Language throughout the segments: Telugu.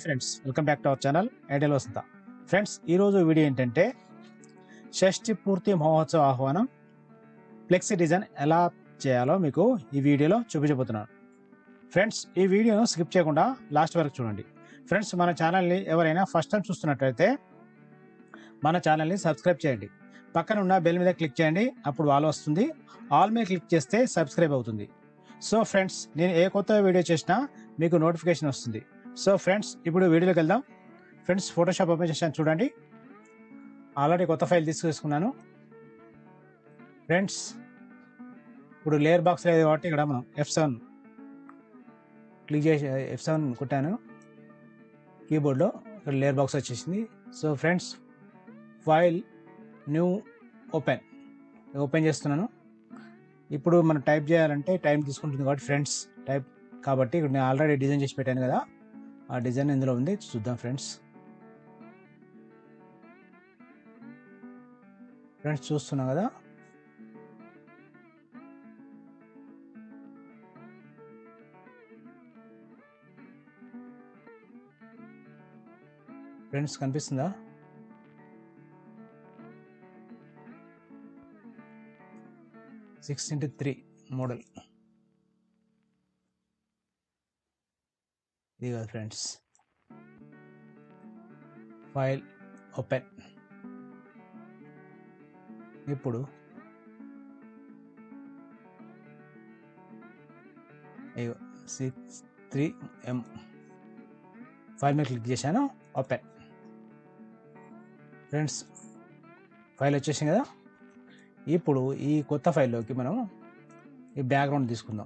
friends welcome back to our channel ideal Vasantha friends ఈరోజు వీడియో ఏంటంటే షష్ఠి పూర్తి మహోత్సవ ఆహ్వానం ఫ్లెక్సీ డిజైన్ ఎలా చేయాలో మీకు ఈ వీడియోలో చూపించబోతున్నాను ఫ్రెండ్స్ ఈ వీడియోను స్కిప్ చేయకుండా లాస్ట్ వరకు చూడండి ఫ్రెండ్స్ మన ఛానల్ని ఎవరైనా ఫస్ట్ టైం చూస్తున్నట్లయితే మన ఛానల్ని సబ్స్క్రైబ్ చేయండి పక్కన ఉన్న బెల్ మీద క్లిక్ చేయండి అప్పుడు ఆల్ వస్తుంది ఆల్ మీద క్లిక్ చేస్తే సబ్స్క్రైబ్ అవుతుంది సో ఫ్రెండ్స్ నేను ఏ కొత్త వీడియో చేసినా మీకు నోటిఫికేషన్ వస్తుంది సో ఫ్రెండ్స్ ఇప్పుడు వీడియోలోకి వెళ్దాం ఫ్రెండ్స్ ఫోటోషాప్ ఓపెన్ చేశాను చూడండి ఆల్రెడీ కొత్త ఫైల్ తీసుకున్నాను ఫ్రెండ్స్ ఇప్పుడు లేయర్ బాక్స్ లేదు కాబట్టి ఇక్కడ మనం ఎఫ్ సెవెన్ క్లిక్ చేసి ఎఫ్ సెవెన్ కొట్టాను కీబోర్డ్లో ఇక్కడ లేయర్ బాక్స్ వచ్చేసింది so friends file new open open చేస్తున్నాను ఇప్పుడు మనం టైప్ చేయాలంటే టైం తీసుకుంటుంది కాబట్టి ఫ్రెండ్స్ టైప్ కాబట్టి ఇక్కడ నేను ఆల్రెడీ డిజైన్ చేసి పెట్టాను కదా ఆ డిజైన్ ఇందులో ఉంది చూద్దాం ఫ్రెండ్స్ ఫ్రెండ్స్ చూస్తున్నాం కదా ఫ్రెండ్స్ కనిపిస్తుందా సిక్స్ ఇంటూ త్రీ మోడల్ ఇది కాదు ఫ్రెండ్స్ ఫైల్ ఓపెన్ ఇప్పుడు సిక్స్ త్రీ ఎం ఫైల్ మీద క్లిక్ చేశాను ఓపెన్ ఫ్రెండ్స్ ఫైల్ వచ్చేసింది కదా ఇప్పుడు ఈ కొత్త ఫైల్లోకి మనం ఈ బ్యాక్గ్రౌండ్ తీసుకుందాం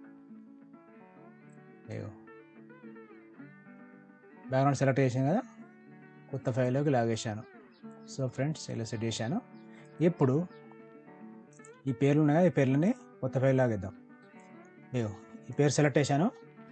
అయ్యో బ్యాక్గ్రౌండ్ సెలెక్ట్ చేశాను కదా కొత్త ఫైల్లోకి లాగేశాను సో ఫ్రెండ్స్ ఇలా సెట్ చేశాను ఇప్పుడు ఈ పేర్లు ఉన్నాయి కదా ఈ పేర్లని కొత్త ఫైల్ లాగేద్దాం ఇగో ఈ పేరు సెలెక్ట్ చేశాను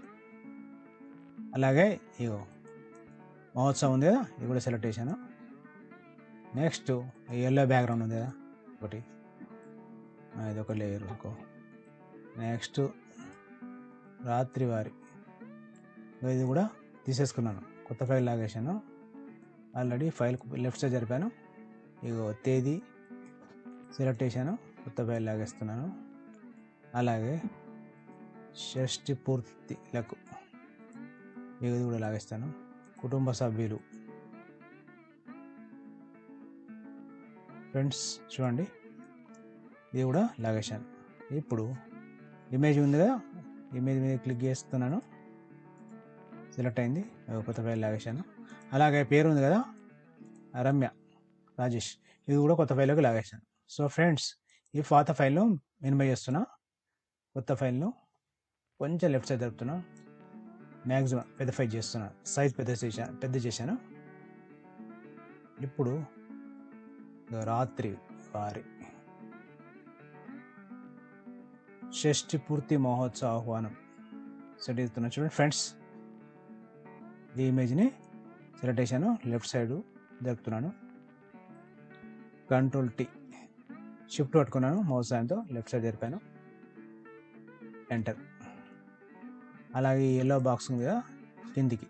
అలాగే ఇగో మహోత్సవం ఉంది కదా ఇది కూడా సెలెక్ట్ చేశాను నెక్స్ట్ ఎల్లో బ్యాక్గ్రౌండ్ ఉంది కదా ఒకటి ఆ, ఇది ఒక లేయర్ ఇంకో నెక్స్ట్ రాత్రి వారి ఇది కూడా తీసేసుకున్నాను కొత్త ఫైల్ లాగేశాను ఆల్రెడీ ఫైల్ లెఫ్ట్ సైడ్ జరిపాను ఇగో తేదీ సెలెక్ట్ చేశాను కొత్త ఫైల్ లాగేస్తున్నాను అలాగే షష్ఠి పూర్తిలకు ఇది కూడా లాగేస్తాను కుటుంబ సభ్యులు ఫ్రెండ్స్ చూడండి ఇది కూడా లాగేశాను ఇప్పుడు ఇమేజ్ ఉంది కదా ఇమేజ్ మీద క్లిక్ చేస్తున్నాను సెలెక్ట్ అయింది అది కొత్త ఫైల్ లాగేశాను అలాగే పేరు ఉంది కదా రమ్య రాజేష్ ఇది కూడా కొత్త ఫైల్లోకి లాగేశాను సో ఫ్రెండ్స్ ఈ పాత ఫైల్ను మినిమై చేస్తున్నా కొత్త ఫైల్ను కొంచెం లెఫ్ట్ సైడ్ జరుపుతున్నా మ్యాక్సిమం పెద్ద ఫైల్ చేస్తున్నా సైజ్ పెద్ద చేశాను పెద్ద చేశాను ఇప్పుడు రాత్రి వారి షష్ఠి పూర్తి మహోత్సవ ఆహ్వానం సెట్ చేస్తున్నా చూడండి ఫ్రెండ్స్ ఈ ఇమేజ్ని సెలెక్ట్ చేశాను లెఫ్ట్ సైడ్ జరుపుతున్నాను కంట్రోల్ టీ షిఫ్ట్ పట్టుకున్నాను మౌస్ సాయంతో లెఫ్ట్ సైడ్ జరిపాను ఎంటర్ అలాగే ఎల్లో బాక్స్ ఉంది కదా కిందికి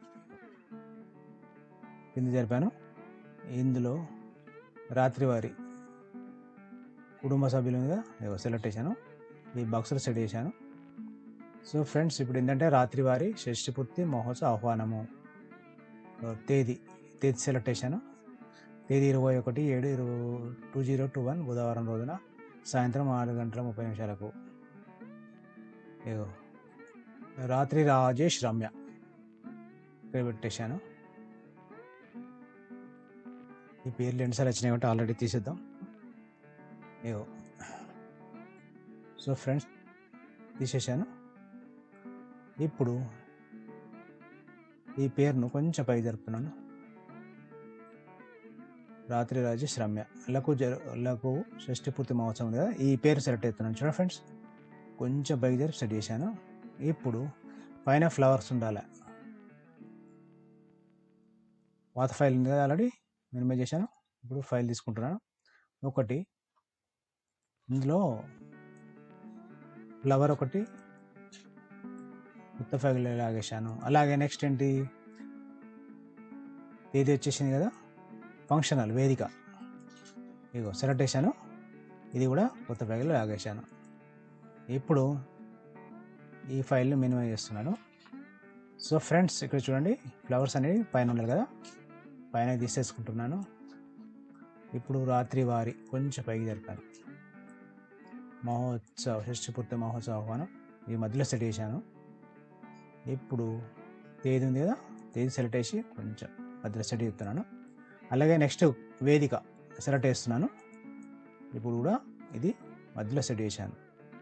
కింది జరిపాను ఇందులో రాత్రివారి కుటుంబ సభ్యులు ఉంది కదా ఇదిగో సెలెక్ట్ చేశాను ఈ బాక్స్లో సెట్ చేశాను సో ఫ్రెండ్స్ ఇప్పుడు ఏంటంటే రాత్రివారి షష్ఠి పూర్తి మహోత్సవ ఆహ్వానము తేదీ తేదీ సెలెక్ట్ చేశాను తేదీ ఇరవై ఒకటి ఏడు ఇరవై టూ జీరో టూ వన్ బుధవారం రోజున సాయంత్రం ఆరు గంటల ముప్పై నిమిషాలకు ఇగో రాత్రి రాజేష్ రమ్య ఇక్కడ పెట్టేశాను ఈ పేర్లు ఎన్నిసార్లు వచ్చినాయి కాబట్టి ఆల్రెడీ తీసేద్దాం ఇగో సో ఫ్రెండ్స్ తీసేశాను ఇప్పుడు ఈ పేరును కొంచెం పై జరుపుతున్నాను రాత్రి రాజేష్ రమ్య లకు జరు లకు షష్ఠి పూర్తి మహోత్సవం ఉంది కదా ఈ పేరు సెలెక్ట్ అవుతున్నాను చూడండి ఫ్రెండ్స్ కొంచెం పైకి జరిపి సెట్ చేశాను ఇప్పుడు పైన ఫ్లవర్స్ ఉండాలి పాత ఫైల్ ఉంది కదా ఆల్రెడీ మినిమైజ్ చేశాను ఇప్పుడు ఫైల్ తీసుకుంటున్నాను ఒకటి ఇందులో ఫ్లవర్ ఒకటి కొత్త ఫైల్ లాగేశాను అలాగే నెక్స్ట్ ఏంటి తేదీ వచ్చేసింది కదా ఫంక్షనల్ వేదిక ఇగో సెలెక్ట్ చేశాను ఇది కూడా కొత్త ఫైల్లో లాగేశాను ఇప్పుడు ఈ ఫైల్ని మినిమైజ్ చేస్తున్నాను సో ఫ్రెండ్స్ ఇక్కడ చూడండి ఫ్లవర్స్ అనేవి పైన ఉండాలి కదా పైన తీసేసుకుంటున్నాను ఇప్పుడు రాత్రి వారి కొంచెం పైకి జరిపాను మహోత్సవ షష్ఠి పూర్తి మహోత్సవ ఆహ్వానం ఈ మధ్యలో సెట్ చేశాను ఇప్పుడు తేదీ ఉంది కదా తేదీ సెలెక్ట్ చేసి కొంచెం మధ్యలో సెట్ చేస్తున్నాను అలాగే నెక్స్ట్ వేదిక సెలెక్ట్ చేస్తున్నాను ఇప్పుడు కూడా ఇది మధ్యలో సెట్ చేశాను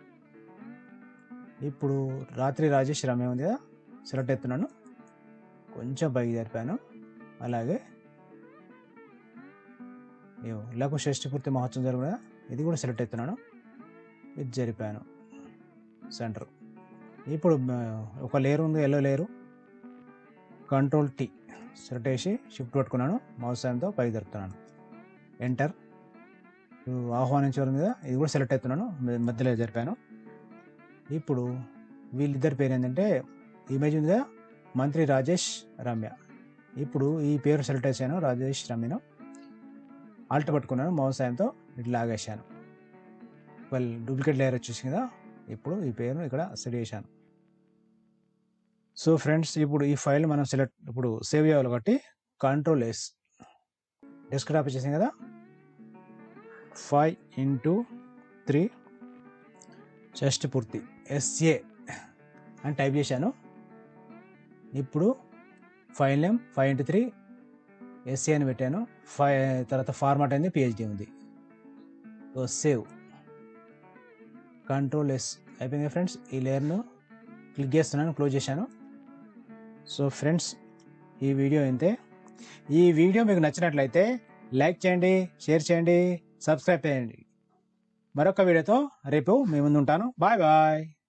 ఇప్పుడు రాత్రి రాజేష్ రమ్య ఉంది కదా సెలెక్ట్ చేస్తున్నాను కొంచెం పైకి జరిపాను అలాగే ఇగో లఘు షష్ఠి పూర్తి మహోత్సవం జరుగు కదా ఇది కూడా సెలెక్ట్ అవుతున్నాను ఇది జరిపాను సెంటర్ ఇప్పుడు మ, ఒక లేయర్ ఉంది yellow layer control T select చేసి షిఫ్ట్ పట్టుకున్నాను మౌస్ సాయంతో పైకి జరుపుతున్నాను ఎంటర్ ఆహ్వానించడం మీద ఇది కూడా సెలెక్ట్ అవుతున్నాను మ- మధ్యలో జరిపాను ఇప్పుడు వీళ్ళిద్దరి పేరు ఏంటంటే ఇమేజ్ ఉంది కదా మంత్రి రాజేష్ రమ్య ఇప్పుడు ఈ పేరు సెలెక్ట్ చేశాను రాజేష్ రమ్యను ఆల్ట్ పట్టుకున్నాను మౌస్ సాయంతో ఇట్లా లాగేశాను వెల్ డూప్లికేట్ లేయర్ వచ్చేసి కదా ఇప్పుడు ఈ పేరు ఇక్కడ సెట్ చేశాను సో ఫ్రెండ్స్ ఇప్పుడు ఈ ఫైల్ మనం సెలెక్ట్ ఇప్పుడు సేవ్ చేయాలి కాబట్టి కంట్రోల్ ఎస్ డెస్క్టాప్ వచ్చేసింది కదా ఫైవ్ ఇంటూ త్రీ షష్టి పూర్తి ఎస్ఏ అని టైప్ చేశాను ఇప్పుడు file name five into three S A పెట్టాను ఫైవ్ తర్వాత ఫార్మాట్ అయింది పిహెచ్డి ఉంది సో సేవ్ కంట్రోల్ ఎస్ అయిపోయింది ఫ్రెండ్స్ ఈ లేయర్ను క్లిక్ చేస్తున్నాను క్లోజ్ చేశాను సో ఫ్రెండ్స్ ఈ వీడియో అయితే ఈ వీడియో మీకు నచ్చినట్లయితే లైక్ చేయండి షేర్ చేయండి సబ్స్క్రైబ్ చేయండి మరొక వీడియోతో రేపు మీ ముందు ఉంటాను బాయ్ బాయ్